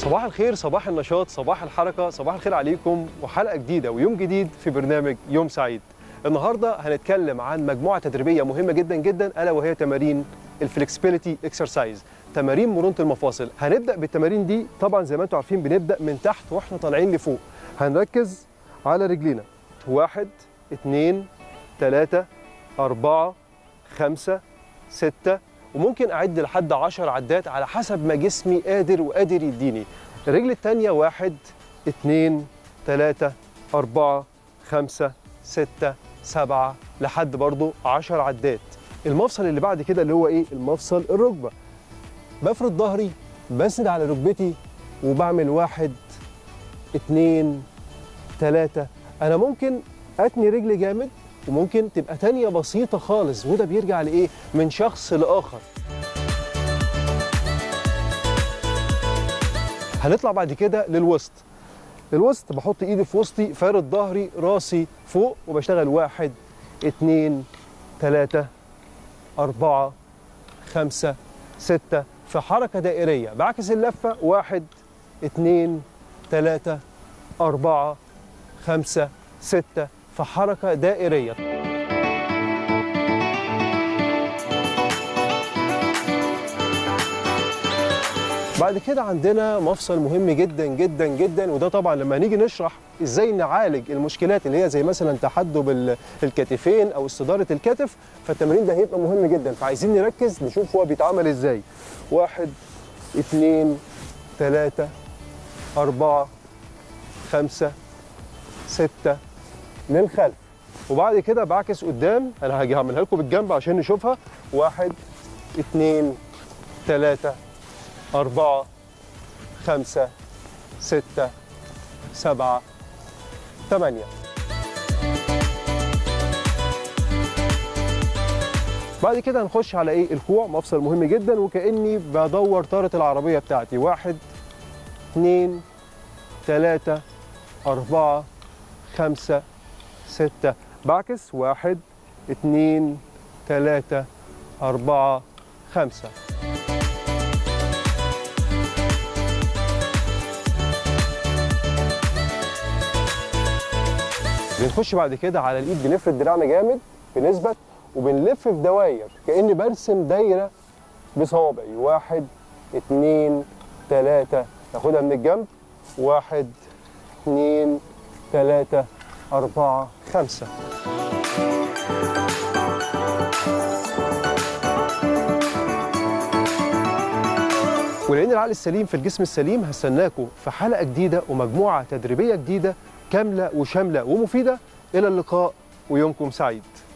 صباح الخير صباح النشاط صباح الحركة صباح الخير عليكم وحلقة جديدة ويوم جديد في برنامج يوم سعيد النهاردة هنتكلم عن مجموعة تدريبية مهمة جدا جدا ألا وهي تمارين الفلكسبيليتي اكسرسايز تمارين مرونة المفاصل هنبدأ بالتمارين دي طبعا زي ما انتم عارفين بنبدأ من تحت واحنا طالعين لفوق هنركز على رجلينا واحد اتنين تلاتة أربعة خمسة ستة وممكن أعد لحد عشر عدات على حسب ما جسمي قادر وقادر يديني الرجل التانية واحد اتنين تلاتة أربعة خمسة ستة سبعة لحد برضو عشر عدات المفصل اللي بعد كده اللي هو ايه المفصل الركبة بفرد ظهري بسند على ركبتي وبعمل واحد اتنين تلاتة أنا ممكن أتني رجلي جامد وممكن تبقى تانية بسيطة خالص وده بيرجع لإيه؟ من شخص لآخر هنطلع بعد كده للوسط الوسط بحط ايدي في وسطي فارد ظهري راسي فوق وبشتغل واحد اتنين تلاتة أربعة خمسة ستة في حركة دائرية بعكس اللفة واحد اتنين تلاتة أربعة خمسة ستة في حركة دائرية بعد كده عندنا مفصل مهم جدا جدا جدا وده طبعا لما هنيجي نشرح ازاي نعالج المشكلات اللي هي زي مثلا تحدب ال- الكتفين او استداره الكتف فالتمرين ده هيبقى مهم جدا فعايزين نركز نشوف هو بيتعمل ازاي واحد اتنين تلاتة أربعة خمسة ستة للخلف وبعد كده بعكس قدام انا هاجي هعملها لكم بالجنب عشان نشوفها واحد اتنين تلاتة أربعة خمسة ستة سبعة ثمانية بعد كده هنخش على ايه الكوع مفصل مهم جدا وكأني بدور طارة العربية بتاعتي واحد اتنين تلاتة أربعة خمسة ستة بعكس واحد اتنين تلاتة أربعة خمسة بنخش بعد كده على الايد بنفرد دراعنا جامد بنثبت وبنلف في دواير كأني برسم دايرة بصوابعي واحد اتنين تلاتة ناخدها من الجنب واحد اتنين تلاتة أربعة خمسة ولأن العقل السليم في الجسم السليم هستناكم في حلقة جديدة ومجموعة تدريبية جديدة كاملة وشاملة ومفيدة إلى اللقاء ويومكم سعيد